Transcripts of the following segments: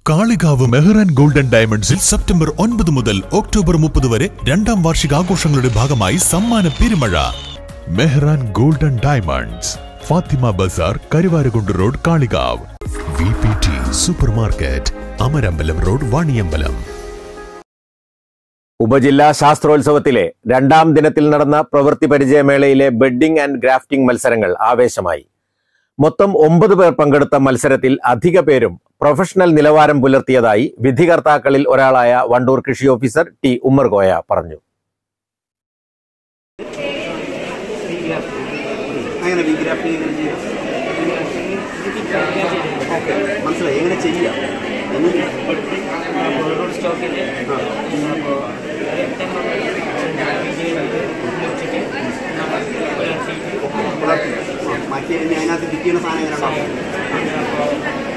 Kalikavu Mehran golden ഡയമണ്ട്സിൽ September ഒൻപത് മുതൽ ഒക്ടോബർ മുപ്പത് വരെ രണ്ടാം വാർഷികാഘോഷങ്ങളുടെ ഭാഗമായി സമ്മാന പെരുമഴ Mehran golden diamonds Fathima Bazar Karuvarakundu road Kalikavu V P T super market Amarambalam road Vaniyambalam ഉപജില്ലാ ശാസ്ത്രോത്സവത്തിലെ രണ്ടാം ദിനത്തിൽ നടന്ന പ്രവൃത്തി പരിചയമേളയിലെ ബെഡിംഗ് ആൻഡ് ഗ്രാഫ്റ്റിംഗ് മത്സരങ്ങൾ ആവേശമായി മൊത്തം ഒമ്പത് പേർ പങ്കെടുത്ത മത്സരത്തിൽ അധിക പേരും പ്രൊഫഷണൽ നിലവാരം പുലർത്തിയതായി വിധികർത്താക്കളിൽ ഒരാളായ വണ്ടൂർ കൃഷി ഓഫീസർ ടി ഉമ്മർ കോയ പറഞ്ഞു അങ്ങനെ വിഗ്രാഫ്റ്റിംഗ് എങ്ങനെ ചെയ്യാം ഓക്കെ മനസ്സിലായി എങ്ങനെ ചെയ്യാം എന്ന് പുലർത്തി ആ, മറ്റേ ഇനി അതിനകത്ത് ഫിറ്റ് ചെയ്യുന്ന സാധനം എങ്ങനെ ഉണ്ടാവും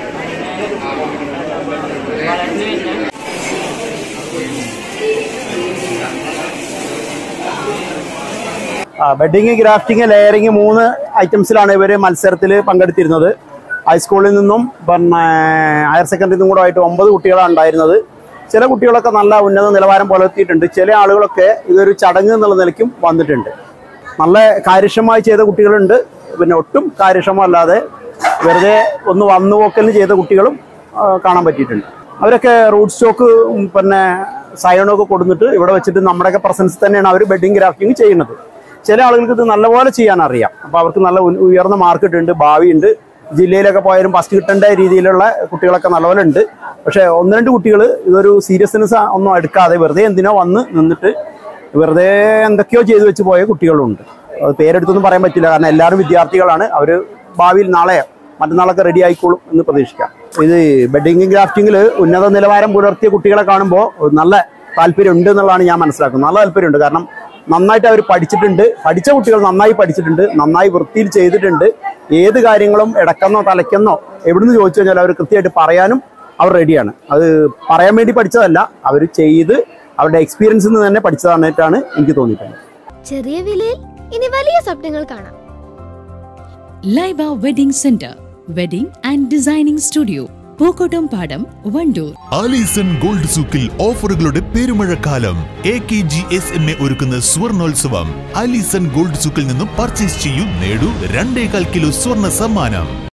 ബെഡിങ് ഗ്രാഫ്റ്റിംഗ് ലെയറിങ് മൂന്ന് ഐറ്റംസിലാണ് ഇവർ മത്സരത്തിൽ പങ്കെടുത്തിരുന്നത് ഹൈസ്കൂളിൽ നിന്നും പിന്നെ ഹയർ സെക്കൻഡറിയിൽ നിന്നും കൂടെ ആയിട്ട് ഒമ്പത് കുട്ടികളാണ് ഉണ്ടായിരുന്നത് ചില കുട്ടികളൊക്കെ നല്ല ഉന്നത നിലവാരം പുലർത്തിയിട്ടുണ്ട് ചില ആളുകളൊക്കെ ഇതൊരു ചടങ്ങ് എന്നുള്ള നിലയ്ക്കും വന്നിട്ടുണ്ട് നല്ല കാര്യക്ഷമമായി ചെയ്ത കുട്ടികളുണ്ട് പിന്നെ ഒട്ടും കാര്യക്ഷമല്ലാതെ വെറുതെ ഒന്ന് വന്നു പോക്കലിന് ചെയ്ത കുട്ടികളും ആ, കാണാൻ പറ്റിയിട്ടുണ്ട് അവരൊക്കെ റൂട്ട് സ്റ്റോക്ക് പിന്നെ സയണൊക്കെ കൊടുത്തിട്ട് ഇവിടെ വെച്ചിട്ട് നമ്മുടെയൊക്കെ പ്രസൻസ് തന്നെയാണ് അവർ ബെഡിങ് ഗ്രാഫ്റ്റിംഗ് ചെയ്യുന്നത് ചില ആളുകൾക്ക് ഇത് നല്ലപോലെ ചെയ്യാൻ അറിയാം അപ്പോൾ അവർക്ക് നല്ല ഉൻ- ഉയർന്ന മാർക്ക് ഇട്ടുണ്ട് ഭാവിയുണ്ട് ജില്ലയിലൊക്കെ പോയാലും ഫസ്റ്റ് കിട്ടേണ്ട രീതിയിലുള്ള കുട്ടികളൊക്കെ നല്ലപോലെ ഉണ്ട് പക്ഷേ ഒന്ന് രണ്ട് കുട്ടികൾ ഇതൊരു സീരിയസ്നെസ് ഒന്നും എടുക്കാതെ വെറുതെ എന്തിനോ വന്ന് നിന്നിട്ട് വെറുതെ എന്തൊക്കെയോ ചെയ്തു വെച്ച് പോയ കുട്ടികളുണ്ട് അത് പേരെടുത്തൊന്നും പറയാൻ പറ്റില്ല കാരണം എല്ലാവരും വിദ്യാർത്ഥികളാണ് അവർ ഭാവിയിൽ നാളെ മറ്റന്നാളൊക്കെ റെഡി ആയിക്കോളും എന്ന് പ്രതീക്ഷിക്കാം ഇത് ബെഡിങ് ഗ്രാഫ്റ്റിങ്ങിൽ ഉന്നത നിലവാരം പുലർത്തിയ കുട്ടികളെ കാണുമ്പോൾ നല്ല താല്പര്യം ഉണ്ട് എന്നുള്ളതാണ് ഞാൻ മനസ്സിലാക്കുന്നത് നല്ല താല്പര്യമുണ്ട് കാരണം നന്നായിട്ട് അവർ പഠിച്ചിട്ടുണ്ട് പഠിച്ച കുട്ടികൾ നന്നായി പഠിച്ചിട്ടുണ്ട് നന്നായി വൃത്തിയിൽ ചെയ്തിട്ടുണ്ട് ഏത് കാര്യങ്ങളും ഇടക്കെന്നോ തലക്കെന്നോ എവിടുന്ന് ചോദിച്ചു കഴിഞ്ഞാൽ അവർ കൃത്യമായിട്ട് പറയാനും അവർ റെഡിയാണ് അത് പറയാൻ വേണ്ടി പഠിച്ചതല്ല അവർ ചെയ്ത് അവരുടെ എക്സ്പീരിയൻസിൽ നിന്ന് തന്നെ പഠിച്ചതായിട്ടാണ് എനിക്ക് തോന്നിയിട്ടുള്ളത് ചെറിയ വിലയിൽ ഇനി വലിയ സ്വപ്നങ്ങൾ കാണാം Laiba wedding centre wedding and designing studio Pookkottam padam Wandoor Alison gold സൂക്കിൽ ഓഫറുകളുടെ പെരുമഴക്കാലം A K G S M A ഒരുക്കുന്ന സ്വർണോത്സവം ആലീസൺ ഗോൾഡ് സൂക്കിൽ നിന്നും പർച്ചേസ് ചെയ്യൂ നേടൂ രണ്ടേകാൽ കിലോ സ്വർണ്ണ സമ്മാനം